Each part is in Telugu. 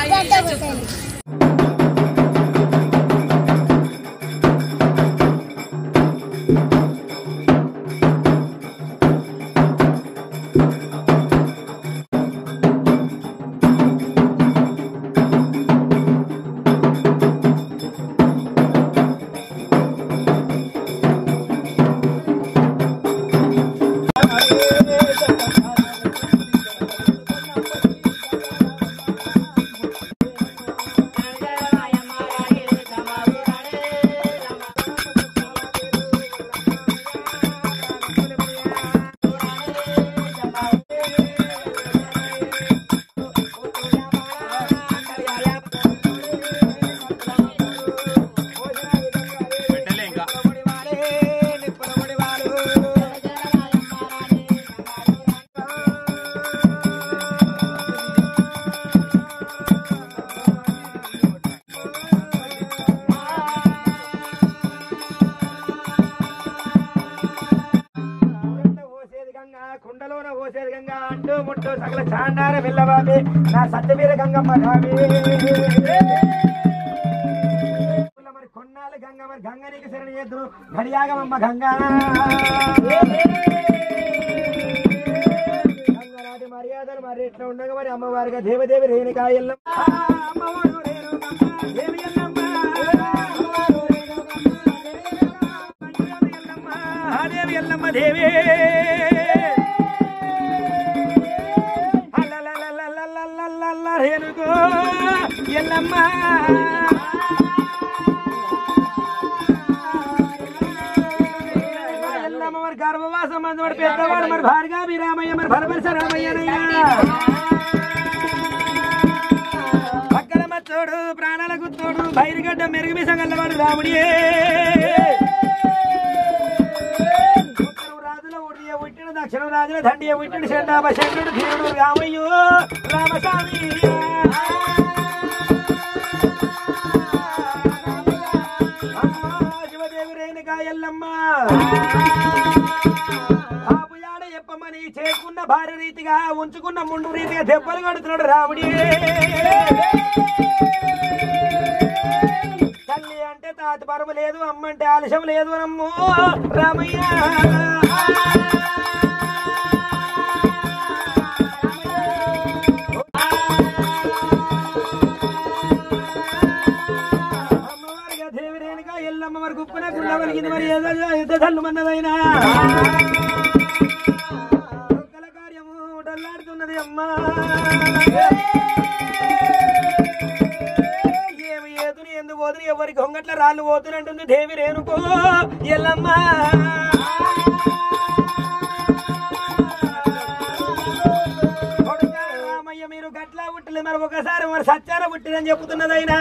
పోసేది గంగ కుండలోన పోసేది గంగ అంటూ ముట్టు సకల చాండార వెళ్ళబాబి నా సత్యవీర గంగమ్మ రావి మరి కొన్నాళ్ళు గంగ మరి గంగ నీకు శరణి చేద్దు గడియాగమమ్మ గంగ గంగ నాటి మర్యాదలు మరి ఎట్లా ఉండగా మరి అమ్మవారిగా దేవదేవి రేణుకా ఎల్లమ్మ అమ్మవారు రేణుకమ్మ, దేవి ఎల్లమ్మ. దేవి ఎల్లమ్మ దేవి అల్లల్లల్లల్లల్లల్లల్ల రేణుకో ఎల్లమ్మ ఎల్లమ్మ మరి గర్భవాసం మంది మరి పెద్దవాడు మరి భార్గా మీ రామయ్య మరి భరపరిస రామయ్యనయ్య పక్కన మచ్చోడు ప్రాణాల గుత్తోడు బైరిగడ్డ మెరుగు మిసగల్లవాడు రాముడియే ఉత్తరం రాజుల ఉడియ ఉట్టిన దక్షిణం రాజుల దండియ ఉట్టిన శండాప శంకరుడు భీముడు రామయ్యో రామస్వామి అమ్మ శివదేవి రేణుకా ఎల్లమ్మ ఆపుయాడ చెప్పమని చేసుకున్న భార్య రీతిగా ఉంచుకున్న ముండు రీతిగా దెబ్బలు కొడుతున్నాడు రాముడి తల్లి అంటే తాత పరము లేదు అమ్మ అంటే ఆలస్యం లేదు అమ్మో రామయ్య అమ్మవారిగా దేవి రేణుగా ఎల్లమ్మ మరి గుప్పున గుండ వలిగింది మరి ఏదో యుద్ధ తల్లుమన్నదైనా ఒక్కల కార్యము డల్లాడుతున్నది అమ్మా ఏమి ఏదుని ఎందుకు పోతుని ఎవరికి హొంగట్ల రాళ్ళు పోతునంటుంది దేవి రేణుకో ఎల్లమ్మ కొడుకా రామయ్య మీరు గట్లా పుట్టలే మరి ఒకసారి మరి సత్యాన పుట్టినని చెప్తున్నదైనా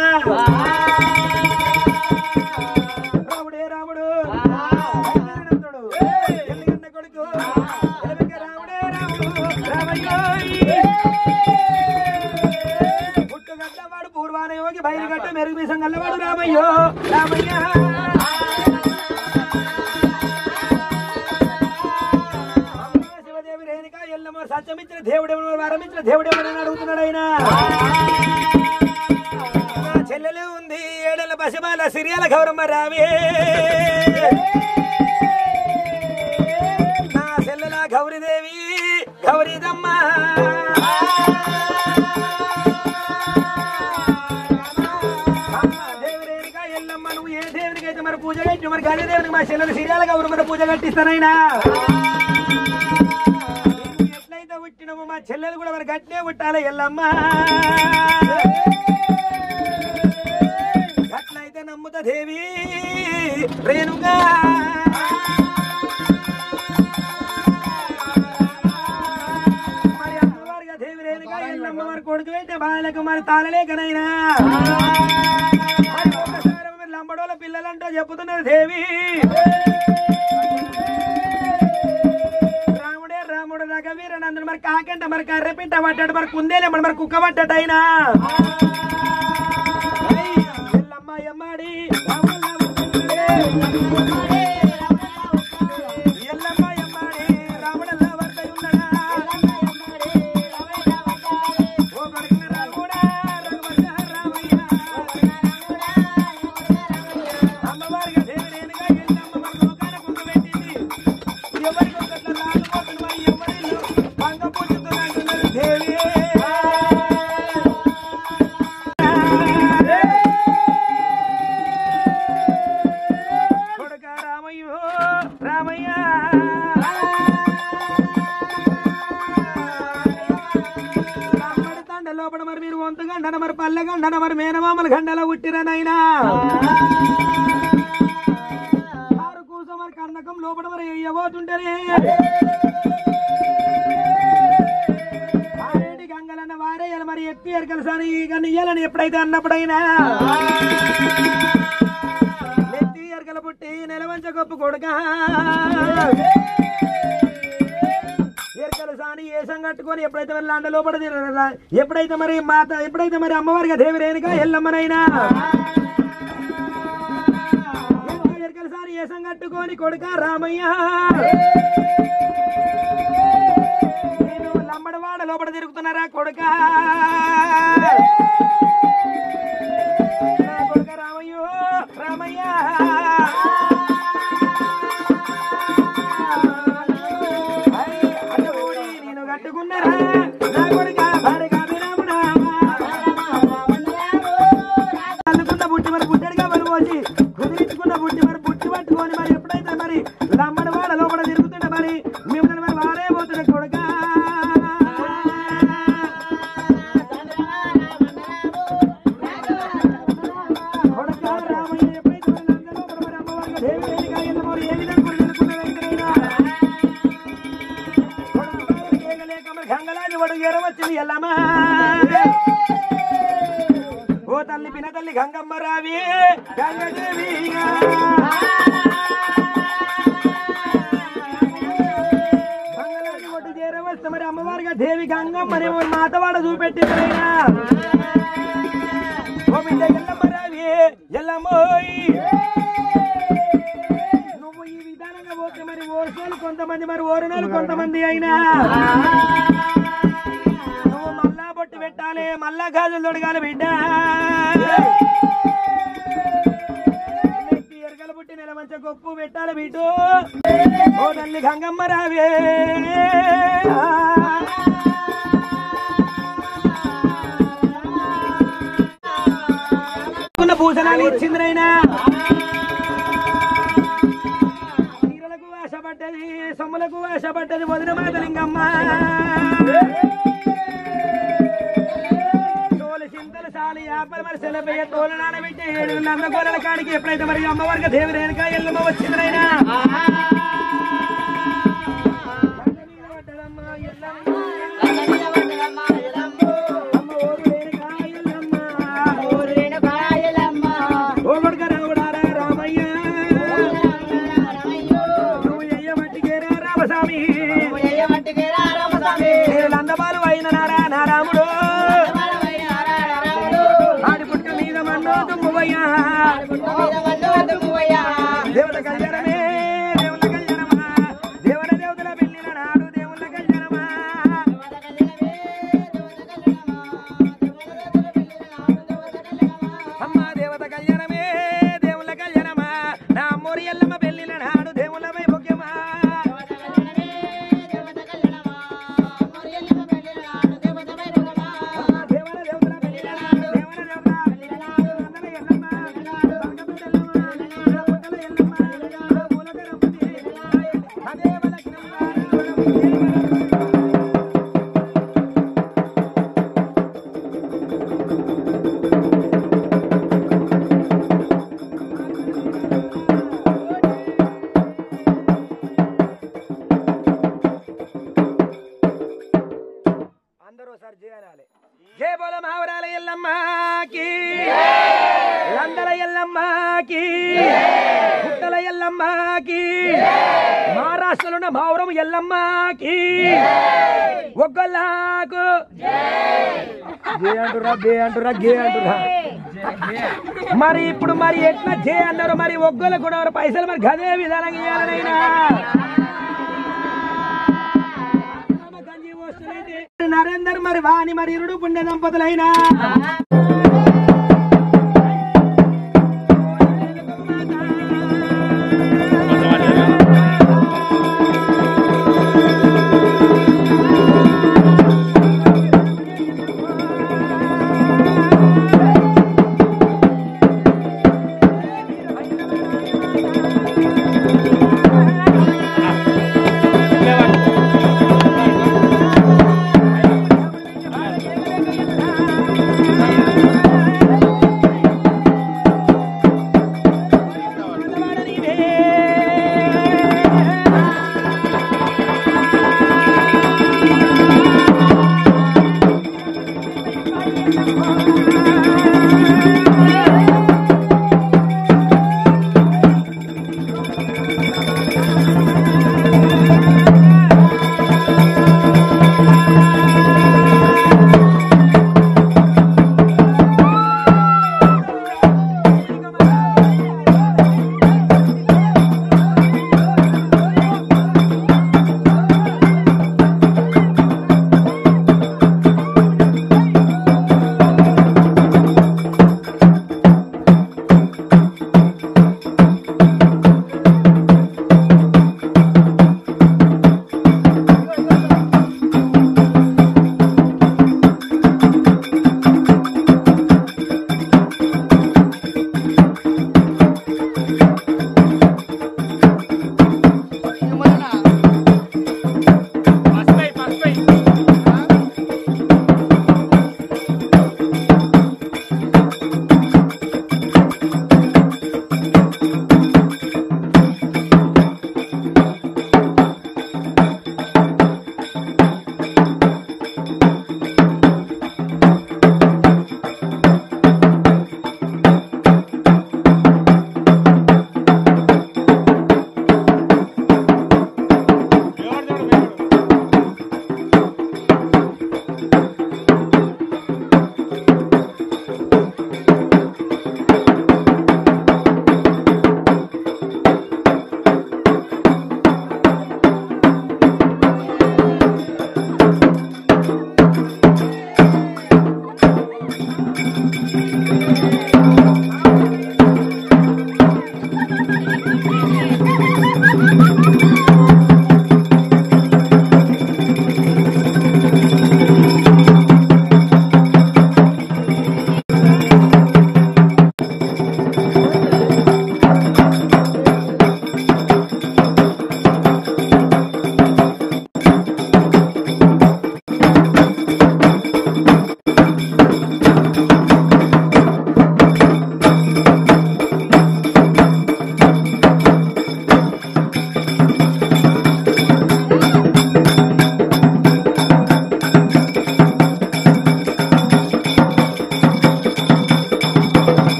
రాముడే రాముడు అయ్యనంతుడు. ఎల్లిగన్న కొడుకు ఎలబెక్క రాముడే రాముడు రామయ్యోయ్. పుట్టుగడ్డవాడు పూర్వాన యోగి బయలుగడ్డ మెరుగు మీసం గల్లవాడు రామయ్యో రామయ్య అమ్మ శివదేవి రేణుక ఎల్లమ్మ సత్యమిచ్చిన దేవుడెవరు వరమిచ్చిన దేవుడెవరని అడుగుతున్నాడు ఆయన మా చెల్లెలు ఉంది ఏడల పసిమాల సిరియాల గౌరమ్మ రావే నా చెల్లెల గౌరీదేవి గౌరీదమ్మ అమ్మ దేవి రేణుక ఎల్లమ్మ నువ్వు ఏ దేవునికి అయితే మరి పూజ కట్టి మరి గదే దేవునికి మా చెల్లెలు సిరియాల గౌరమ్మ పూజ కట్టిస్తానైనా నువ్వు ఎట్లయితే పుట్టినమో మా చెల్లెలు కూడా మరి గట్టినే పుట్టాలి ఎల్లమ్మ అట్లయితే నమ్ముత దేవి రేణుగా మరి అమ్మవారిగా దేవి రేణుగా ఎల్లమ్మ మరి కొడుకు అయితే బాలకు మరి తాళలేకనైనా మరి ఒక్కసారి మరి లంబడోల పిల్లలంటూ చెప్పుతున్నది దేవి రాముడే రాముడు రఘవీర నందుడు మరి కాకంట మరి కర్రెపింట పడ్డాడు మరి కుందేలే మరి కుక్క పడ్డాడు అయినా ఎల్లమ్మ ఎమ్మాడి రాముల వస్తుండే. ఎల్లమ్మ ఎమ్మాడి రాముడల్ల వద్దై ఉన్నడా? ఓ కొడుకున రాముడా, రఘువంశ లోపల మరి మీరు వంతు గండన మరి పల్లె గండన మరి మేనమామల గండల ఉట్టిరనైనా ఆరు కూస మరి కన్నకం లోపల మరి ఎయ్యబోతుంటేనే ఆరేటి గంగలన్న వారేయాలి మరి ఎత్తి ఎరకలసాని ఇక నియ్యాలని ఎప్పుడైతే అన్నప్పుడైనా నెత్తి ఎరకల పుట్టి నెలవంచ గొప్ప కొడుక ఎరకల సాని ఏసం కట్టుకొని ఎప్పుడైతే మరి లాండ లోపల తిరగరా, ఎప్పుడైతే మరి మాత ఎప్పుడైతే మరి అమ్మవారిగా దేవి రేణుక ఎల్లమ్మనైనా ఎరకల సాని ఏసం కట్టుకొని కొడుక రామయ్య నేను లంబడవాడ లోపల తిరుగుతున్నారా కొడుక నా కొడుక రామయ్యో రామయ్య ఐ, అడ్డగోడి నేను కట్టుకున్నారా నా కొడుక భార్యగా విరామునా అందుకున్న బుట్టి మరి బుట్టడిగా మరి పోసి కుదిరించుకున్న బుట్టి మరి బుట్టి పట్టుకొని మరి ఎప్పుడైతే మరి లమ్మడి వాడ లోపల తిరుగుతుంటే మరి మిమ్మల్ని మరి వారే పోతుండే కొడుక కొడుక రామయ్య ఎప్పుడైతే మరి లంక లోపల మరి అమ్మవారిగా దేవి వేదిక ఎల్లమోరు ఏ విధంగా మరి నిలుపుకున్న వెంకటైనా కొడుకు బావలు కేకలేక మరి గంగలాది వడు ఎరవచ్చింది ఎల్లమ్మా ఓ తల్లి పిన తల్లి గంగమ్మ రావి గంగదేవి ఒడ్డు చేరవస్తే మరి అమ్మవారిగా దేవి గంగమ్మని ఓ మాతవాడ చూపెట్టిందైనా ఓ బిడ్డ ఎల్లమ్మ రావి ఎల్లమ్మోయ్ నువ్వు ఈ విధానంగా పోతే మరి ఓసోలు కొంతమంది మరి ఓరణాలు కొంతమంది అయినా నువ్వు మళ్ళా బొట్టు పెట్టాలి మళ్ళా గాజులు తొడగాలి బిడ్డ నెత్తి ఎరగల బుట్టి నెల మంచి గొప్పు పెట్టాలి బిడ్డ ఓ తల్లి గంగమ్మ రావే పూసనాలు ఇచ్చిందిరైనా చీరలకు ఆశపడ్డది సొమ్ములకు ఆశపడ్డది వదిన మాతలింగమ్మ తోలు చింతలు సాలి ఆపలు మరి సెలపయ్య తోలు నానబెట్టి ఏడు నందగోరల కాడికి ఎప్పుడైతే మరి అమ్మవారికి దేవి రేణుక ఎల్లమ్మ వచ్చిందిరైనా అమ్మ ఊరు రేణుక ఎల్లమ్మ ఓ కొడుక రావుడారా రామయ్య నువ్వు ఎయ్యమట్టికేరా రామస్వామి నేను నందబాలు అయిన నారా నా రాముడు ఆడి పుట్ట మీద మన్నో దుమ్మువయ్యా దేవత కళ్యాణమే దేవుల కళ్యాణమా దేవత దేవతల పెళ్ళిన నాడు దేవుళ్ళ కళ్యాణమా అమ్మ దేవత కళ్యాణమే దేవుళ్ళ కళ్యాణమా నా అమ్మోరి ఎల్లమ్మ పెళ్ళిన నాడు దేవుళ్ళ వైభోగ్యమా దేవర దేవతల పెళ్ళిన నాడు దేవర దేవత పెళ్ళిన నాడు అందర ఎల్లమ్మ బంగమ్మ ఎల్లమ్మ పుట్టల ఎల్లమ్మ మూల గణపతి అదే అందరూ ఒకసారి చేయాలి జయ బోల మావరాల ఎల్లమ్మకి లందల ఎల్లమ్మకి పుట్టల ఎల్లమ్మకి మహారాష్ట్రలో ఉన్న మావరం ఎల్లమ్మకి ఒగ్గొల్లాకు జే అంటురా జే అంటురా గే అంటురా మరి ఇప్పుడు మరి ఎట్లా జే అన్నారు మరి ఒగ్గొల కూడా మరి పైసలు మరి గదే విధానంగా ఇవ్వాలనైనా నరేందర్ మరి వాణి మరి ఇరుడు పుణ్య దంపతులైనా ఆ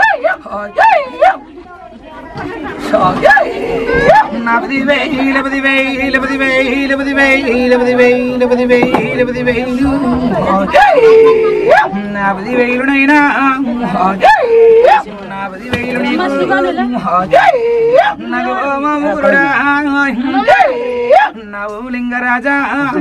నవది వేల పది వేల పది వేల పది వేల పది వేల పది వేల పది వేలు నవది వేలునైనా నవది వేలు నగోమూరుడా నవలింగరాజా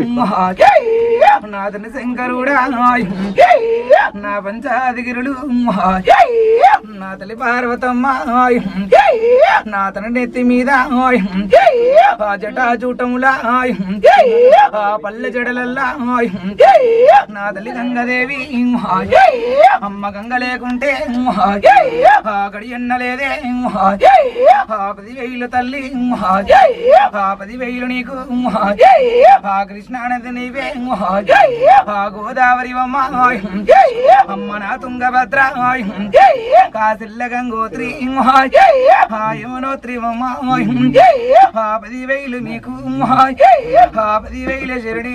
నాథని శంకరుడా నా పంచాదిగిరులు నా తల్లి పార్వతమ్మ నా తన నెత్తి మీద ఆ జటా చూటములా ఆ పల్లె జడలల్లా నా తల్లి గంగదేవి అమ్మ గంగ లేకుంటే ఆ గడి ఎన్నలేదే ఆ పది వేలు తల్లి ఆ పది వేలు నీకు ఆ కృష్ణానది నీవే ఆ గోదావరి అమ్మ అమ్మ నా తుంగభద్ర కాసిల్ల గంగోత్రి ఆ యమునోత్రి అమ్మ ఆ పది వేలు నీకు ఆ పది వేల శరణి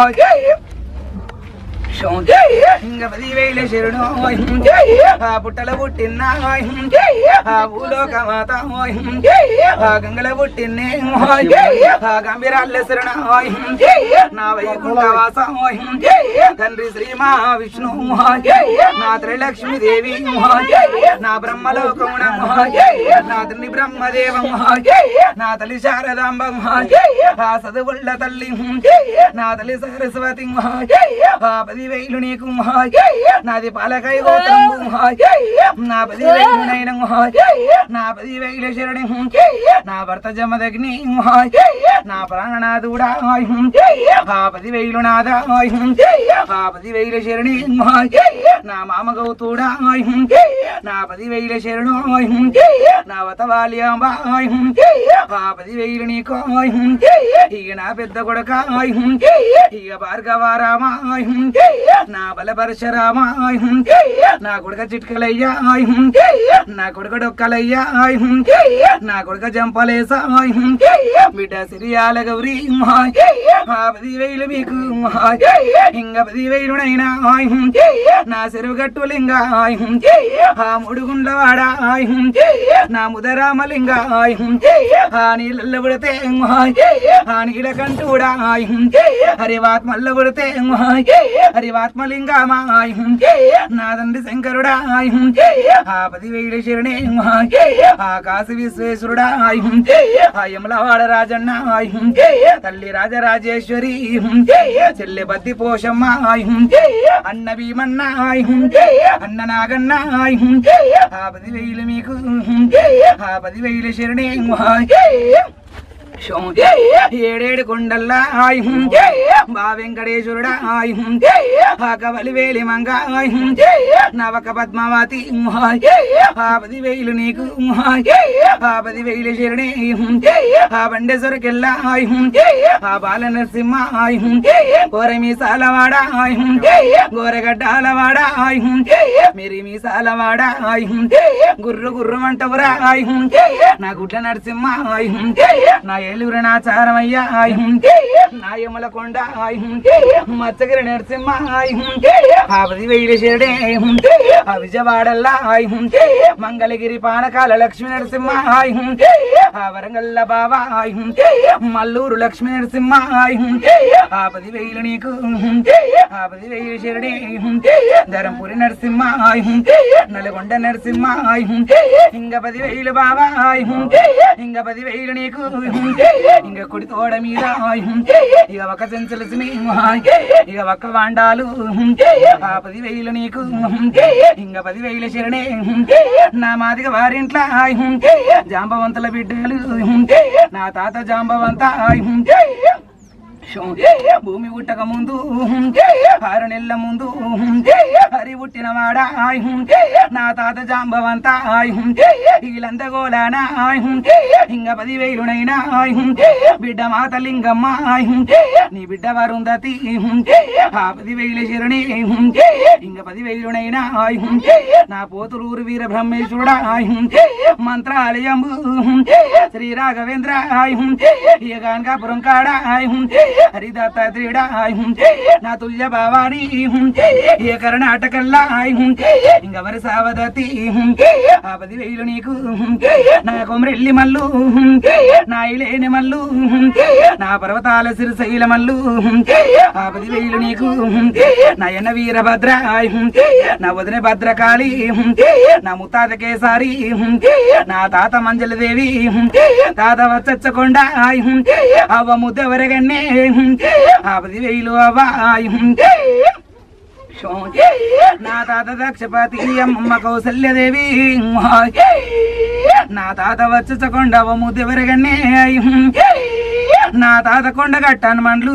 ఇంక పది వేల శరణు ఆ పుట్టల పుట్టిన ఆ భూలోక మాత ఆ గంగల పుట్టిన్నే ఆ గంభీరాల శరణ నా వైకుంఠవాస తండ్రి శ్రీ మహావిష్ణు నా త్రిలక్ష్మీదేవి నా బ్రహ్మలోకమున నా తండ్రి బ్రహ్మదేవం నా తల్లి శారదాంబ ఆ చదువుళ్ళ తల్లి నా తల్లి సరస్వతి ఆ పది వేలు నీకు నాది పాలకాయ గోత్రం నా పది వేలు నైన నా పది వేల శరణి నా భర్త జమదగ్ని నా ప్రాణనాథుడా ఆ పది వేలు నాద ఆ పది వేల శరణి నా మామ గౌతుడా నా పది వేల శరణు నా వతవాలి అంబ ఆ పది వేలు నీకు ఇక నా పెద్ద కొడక ఇక భార్గవారామ నా బల పరశురామ నా కొడుక చిట్కలయ్యా నా కొడుక డొక్కలయ్యా నా కొడుక జంపలేసా బిడ్డ సిరియాల గౌరీ ఆ పది వేలు మీకు ఇంక పది వేలునైనా నా చెరువు గట్టులింగ ఆ ముడుగుండ్లవాడ నా ముదరామలింగ ఆ నీళ్ళ పడితే ఆ నీళ్ళ కంటూడా హరివాత్మల్ల పడితే హరివాత్మలింగమా నా తండ్రి శంకరుడా ఆ పది వేల శరణే ఆ కాశీ విశ్వేశ్వరుడా ఆ యమలవాడ రాజన్న తల్లి రాజరాజేశ్వరి చెల్లె బద్ది పోషమ్మ అన్న భీమన్న అన్న నాగన్న ఆ పది వేలు మీకు ఆ పది వేల శరణే ఏడేడు కొండల్లా బా వెంకటేశ్వరుడా కవలి వేలి మంగ నవక పద్మావతి ఆ పది వేలు నీకు ఆ పది వేలు శరణి ఆ బండేశ్వరకెల్లా ఆ బాల నరసింహ గోర మీసాలవాడ గోరగడ్డాలవాడ మీరు మీసాలవాడ గుర్రు గుర్రు అంటవురా నా గుడ్ల నరసింహ నా ఏలూరు నాచారమయ్యా నా యముల కొండ మచ్చగిరి నరసింహ ఆ పది వేలు శరణి ఆ విజయవాడల్లా మంగళగిరి పానకాల లక్ష్మీ నరసింహ ఆ వరంగల్ల బాబా మల్లూరు లక్ష్మీ నరసింహ ఆ పది వేలు నీకు ఆ పది వేలు శరణి ధరంపురి నరసింహ నల్గొండ నరసింహ ఇంక పది వేలు బాబా ఇంక పది వేలు నీకు ఇంక కుడి తోడ మీద ఇక ఒక చెంచలసిమి ఇక ఒక్క వాండాలు ఆ పది వేలు నీకు ఇంక పది వేల శరణే నా మాదిగ వారింట్ల జాంబవంతుల బిడ్డలు నా తాత జాంబవంత భూమి పుట్టక ముందు ఆరు నెలల ముందు హరి పుట్టిన వాడా నా తాత జాంబవంత వీళ్ళంత గోలానా ఇంక పది వేలునైనా బిడ్డ మాత లింగమ్మ నీ బిడ్డ వరుందతి ఆ పది వేల శరణి ఇంక పది వేలునైనా నా పోతులూరు వీర బ్రహ్మేశ్వరుడా మంత్రాలయం శ్రీ రాఘవేంద్ర ఇక కానకాపురం కాడ హరిదత్తుడా నా తుల్య భావాని ఏ కర్ణాటకల్లా ఇంకవరి సావదతి ఆ పదివేలు నీకు నా కొమరెల్లి మల్లు నా ఇలేని మల్లు నా పర్వతాల సిరిశైల మల్లు ఆ పదివేలు నీకు నయన వీరభద్ర నా వదిన భద్రకాళి నా ముత్తాత కేసారి నా తాత మంజలదేవి తాత వచ్చచ్చకొండ అవ్వ ముద్దెవరగన్నే ఆ పదివేలు అవ్వ నా తాత దక్షపతి అమ్మ కౌసల్యదేవి నా తాత వచ్చకొండవ ముద్దెవరగన్నే నా తాత కొండ కట్టాను మండ్లు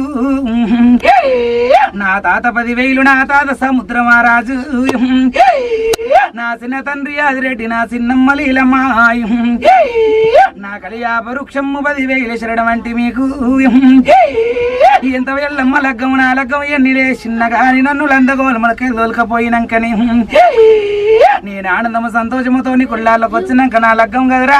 నా తాత పదివేలు నా తాత సముద్ర మహారాజు నా చిన్న తండ్రి ఆదిరెడ్డి నా చిన్నమ్మ లీలమ్మ నా కలియాప వృక్షమ్ము పదివేలు శరణం అంటే మీకు ఎంత వెళ్ళమ్మ లగ్గం నా లగ్గం ఎన్ని లేచిన్న గాని నన్ను లందగోలములకే దొలకపోయినాకని నేను ఆనందము సంతోషముతో నీ కుళ్ళాలకు వచ్చినాక నా లగ్గం కదరా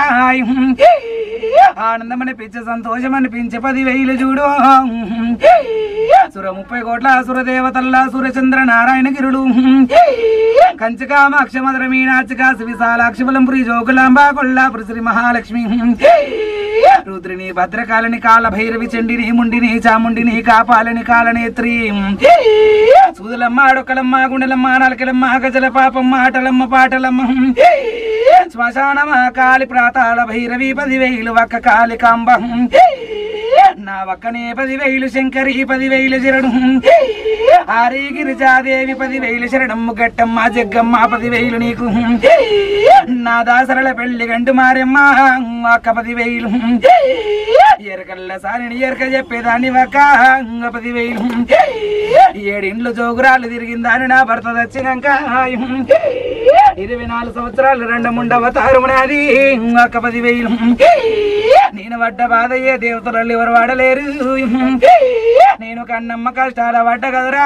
ఆనందం అనిపించే సంతోషం అనిపించే పది వేలు చూడు సుర ముప్పై కోట్ల సుర దేవతల్లా సురచంద్ర నారాయణ గిరుడు కంచకామాక్ష మధుర మీనాక్షి కాసి విశాలాక్షి బలంపురి జోగులాంబ కొల్లాపురి శ్రీ మహాలక్ష్మి రుద్రిని భద్రకాలని కాల భైరవి చండిని ముండిని చాముండిని కాపాలని కాలనేత్రి సూదులమ్మ అడొక్కలమ్మ గుండెలమ్మ నలకలమ్మ గజల పాపమ్మ ఆటలమ్మ పాటలమ్మ శ్మశానమ కాలి ప్రాతాల భైరవి పదివేలు ఒక్క కాలి కాంబ నా ఒక్కనే పదివేలు శంకరి పదివేలు శరణు ఆరి గిరిజాదేవి పదివేలు శరణమ్మ గట్టమ్మ జగ్గమ్మ పదివేలు నీకు నా దాసరల పెళ్లి గంటు మారెమ్మ అక్క పదివేలు ఎరకల్ల సారిని ఎరక చెప్పేదాన్ని ఒక్క పదివేలు ఏడిండ్లు జోగురాలు తిరిగిందాని నా భర్త తెచ్చినాక ఇరవై నాలుగు సంవత్సరాలు రెండు ముండవతారు నాది ఒక్క పదివేలు నేను పడ్డ బాధ ఏ దేవతలు ఎవరు వాడలేరు నేను కన్నమ్మ కష్టాల పడ్డ కదరా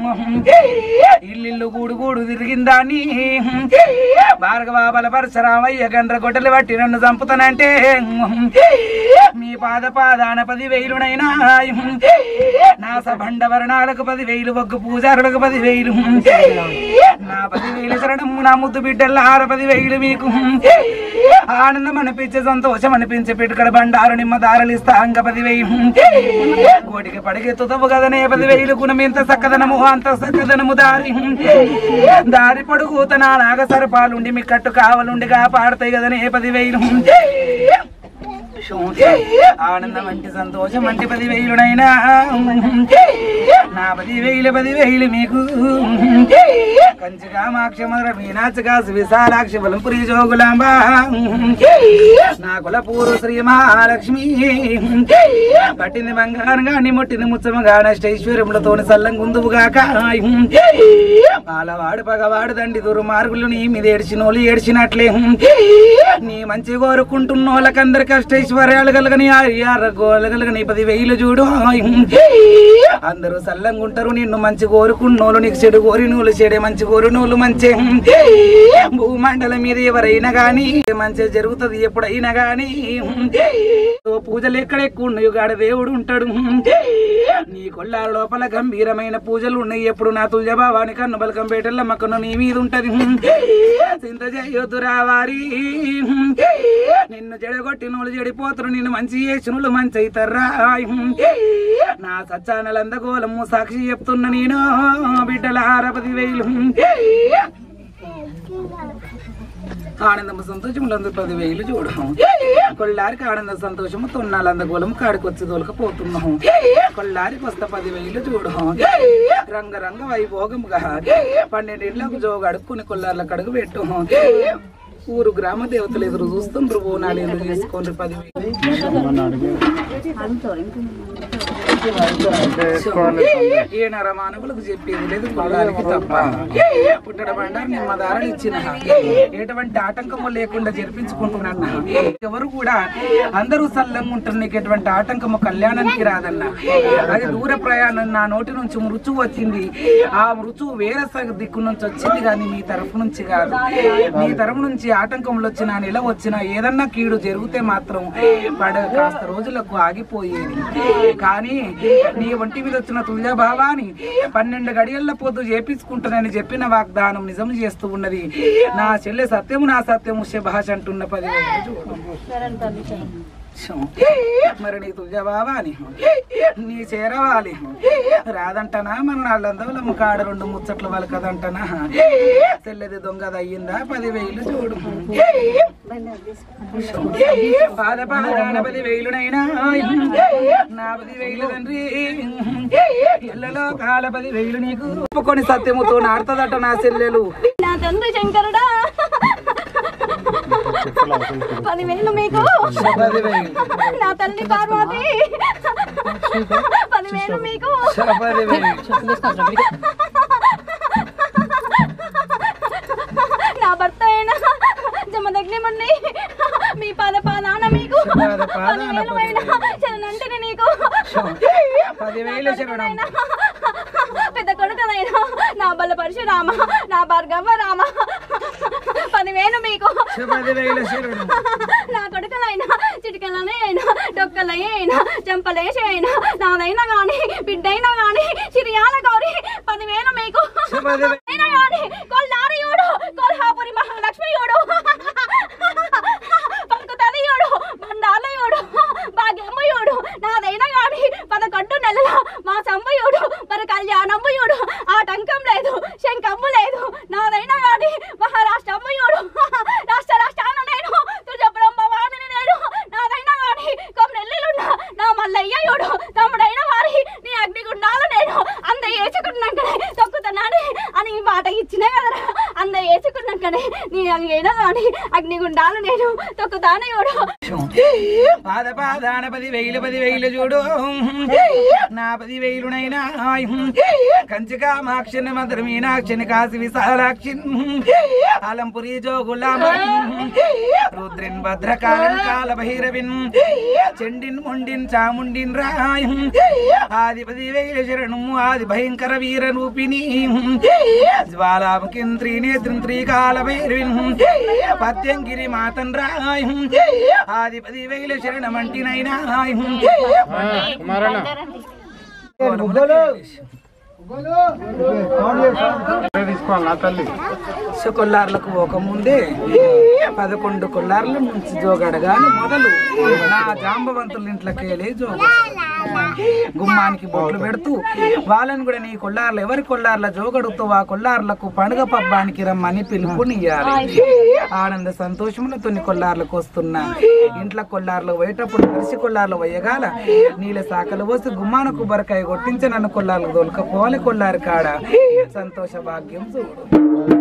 ఇల్లు గూడు గూడు తిరిగిందాన్ని భార్గవ బల పరశరామయ్య గండ్ర గొడ్డలు పట్టి నన్ను చంపుతానంటే మీ పాద పాదాన పది వేలునైనా నా సభండ వర్ణాలకు పది వేలు ఒగ్గు పూజారులకు పది వేలు నా పది వేలు శరణం నా ముద్దు బిడ్డల ఆర పది వేలు మీకు ఆనందం అనిపించే సంతోషం అనిపించే పెట్టుకడ బండారు నిమ్మ దారలిస్తా అంగ పది వేలు కోటికి పడిగెత్తుతావు కదనే పది వేలు గుణం ఎంత సక్కదనము అంత సక్కదనము దారి దారి పొడుగుత నా నాగ సరపాలుండి మీ కట్టు కావలుండి కాపాడతాయి కదనే పది వేలు ఆనందం అంటే సంతోషం అంటే పది వేలునైనా నా పది వేలు పది వేలు మీకు కంచి కామాక్ష మధుర మీనాక్ష కాసు విశాలాక్ష బలంపురి జోగులాంబ నా కులపూరు శ్రీ మహాలక్ష్మి పట్టింది బంగారంగా నీ ముట్టింది ముచ్చమగా నష్టైశ్వర్యములతో సల్లంగుందువుగాక పాలవాడు పగవాడు దండి దుర్మార్గులు నీ మీద ఏడ్చినోళ్ళు ఏడ్చినట్లే నీ మంచి కోరుకుంటున్నోళ్ళకందరికి అష్టైశ్వర్యాలు కలగని ఆర్యాలు కలగని పది వేలు చూడు అందరూ సల్లంగా ఉంటారు నిన్ను మంచి కోరుకున్నోళ్ళు నీకు చెడు కోరినోళ్ళు చెడే మంచి కోరినోళ్ళు మంచి భూమండలం మీద ఎవరైనా గాని మంచి జరుగుతుంది ఎప్పుడైనా గాని ఓ పూజలు ఎక్కడ ఎక్కువ ఉన్నాయో గాడ దేవుడు ఉంటాడు నీ కొల్లాల లోపల గంభీరమైన పూజలు ఉన్నాయి ఎప్పుడు నా తుల్య భావాని కన్ను బలకం పేటల్ల మక్కను నీ మీద ఉంటది చింత చేయొద్దురా వారి నిన్ను చెడగొట్టి నువ్వు చెడిపోతురు నిన్ను మంచి చేసినులు మంచి అవుతారా నా సచ్చానలందగోళము సాక్షి చెప్తున్నా నేను బిడ్డల ఆరపది వేలు ఆనందము సంతోషములు అందరు పది వేలు చూడము కొల్లారికి ఆనంద సంతోషము తొన్నాలు అందగోళము కాడికొచ్చి దొలకపోతున్నాము కొల్లారికి వస్తా పది వేలు చూడము రంగరంగ వైభోగముగా పన్నెండింట్లకు జోగు అడుక్కుని కొల్లార్ల కడుగు పెట్టు ఊరు గ్రామ దేవతలు ఎదురు చూస్తుండ్రు బోనాలు ఎదురు చేసుకోండి పది వేలు ఏనారా మానవులకు చెప్పేది లేదు కొల్లారికి తప్ప పుట్టడ బండారు నిమ్మ దారాలు ఇచ్చిన ఎటువంటి ఆటంకము లేకుండా జరిపించుకుంటున్నా ఎవరు కూడా అందరూ సల్లంగా ఉంటారు నీకు ఎటువంటి ఆటంకము కళ్యాణానికి రాదన్న అది దూర ప్రయాణం నా నోటి నుంచి మృచు వచ్చింది ఆ మృచు వేరే సగ దిక్కు నుంచి వచ్చింది కానీ మీ తరఫు నుంచి కాదు మీ తరఫు నుంచి ఆటంకములు వచ్చినా నెల వచ్చినా ఏదన్నా కీడు జరిగితే మాత్రం పడ కాస్త రోజులకు ఆగిపోయేది కానీ నీ ఒంటి మీద వచ్చిన తుల్య భావాన్ని పన్నెండు గడియల్ల పొద్దు చేపించుకుంటానని చెప్పిన వాగ్దానం నిజం చేస్తూ ఉన్నది నా చెల్లె సత్యము నా సత్యము భాష అంటున్న పది మరి నీ తుల్య భావాని నీ చేరవాలి రాదంటనా మన వాళ్ళందరూ కాడ రెండు ముచ్చట్లు వాళ్ళు కదంటనా తెల్లది దొంగది అయ్యిందా పదివేలు చూడు పాద పాదాన పది వేలునైనా నా పది వేలు తండ్రి ఇళ్ళలో కాల పది వేలు నీకు ఒప్పుకొని సత్యముతో నాడుతుందట నా చెల్లెలు నా తండ్రి శంకరుడా పదివేలు మీకు పది వేలు నా తల్లి పార్వతి పదివేలు మీకు పది వేలు నా భర్త అయినా జమదగ్నిముని మీ పాద పాదాన మీకు పాద పాదాన పదివేలు అయినా చదనంటే నీకు పదివేలు శరణం పెద్ద కొడుకనైనా నా బల పరశురామ నా భార్గవ రామ పదివేలు మీకు పదివేల శరణం నా కొడుకులైనా చిటికలనే అయినా డొక్కలయ్యే అయినా చెంపలేసి అయినా నాదైనా గాని బిడ్డైనా గాని చిరియాల గౌరి పదివేలు మీకు పదివేలు అయినా గాని కొల్లారియుడు కొల్హాపురి మహాలక్ష్మియుడు పలుకుతలియుడు బండాలయుడు భాగ్యమ్మయుడు నాదైనా గాని పదకొండు నెలల మా సంబయుడు మరి కళ్యాణంబయుడు ఆటంకం లేదు శంకమ్ము లేదు నాదైనా గాని మహారాష్ట్రమ్మయుడు రాష్ట్ర రాష్ట్రాన నేను తుజబ్రహ్మవాణిని నేను నాదైనా గాని కొమ్మెల్లిలున్నా నా మల్లయ్యయుడు తమ్ముడైన వారి నీ అగ్నిగుండాలు నేను అంద ఏచుకున్నాకనే తొక్కుతున్నాను అని ఈ మాట ఇచ్చినా కదరా అంద ఏచుకున్నాకనే నీ అయినా గాని అగ్నిగుండాలు నేను తొక్కుతాను యోడు పాద పాదాన పది వేలు పది వేలు చూడు నా పది వేలునైనా కంచి కామాక్షిని మధుర మీనాక్షిని కాశీ విశాలాక్షిని ఆలంపురి జోగులామ రుద్రిన్ భద్రకాళన్ కాల భైరవిన్ చెండిన్ ముండిన్ చాముండిన్ రాయ ఆది పది వేల శరణు ఆది భయంకర వీర రూపిణి జ్వాలాముఖిన్ త్రినేత్రిన్ త్రికాల భైరవిన్ పత్యంగిరి మాతన్ రాయ ఆది పది వేల శరణమంటినైనా కొల్లార్లకు ఒక ముందే పదకొండు కొల్లార్ల నుంచి జోగడగాని మొదలు నా జాంబవంతుల ఇంట్లోకి వెళ్ళి జోగ గుమ్మానికి బొట్లు పెడుతూ వాళ్ళని కూడా నీ కొల్లార్లు ఎవరి కొల్లార్ల జోగడుతూ ఆ కొల్లార్లకు పండుగ పబ్బానికి రమ్మని పిలుపునియ్యాలి ఆనంద సంతోషములతో నీ కొల్లార్లకు వస్తున్నా ఇంట్లో కొల్లార్లు పోయేటప్పుడు కలిసి కొల్లార్లు పోయగాల నీళ్ళ శాఖలు పోసి గుమ్మాన కొబ్బరికాయ కొట్టించి నన్ను కొల్లార్లు దొలకపోవాలి కొల్లారు కాడ సంతోష భాగ్యం చూడు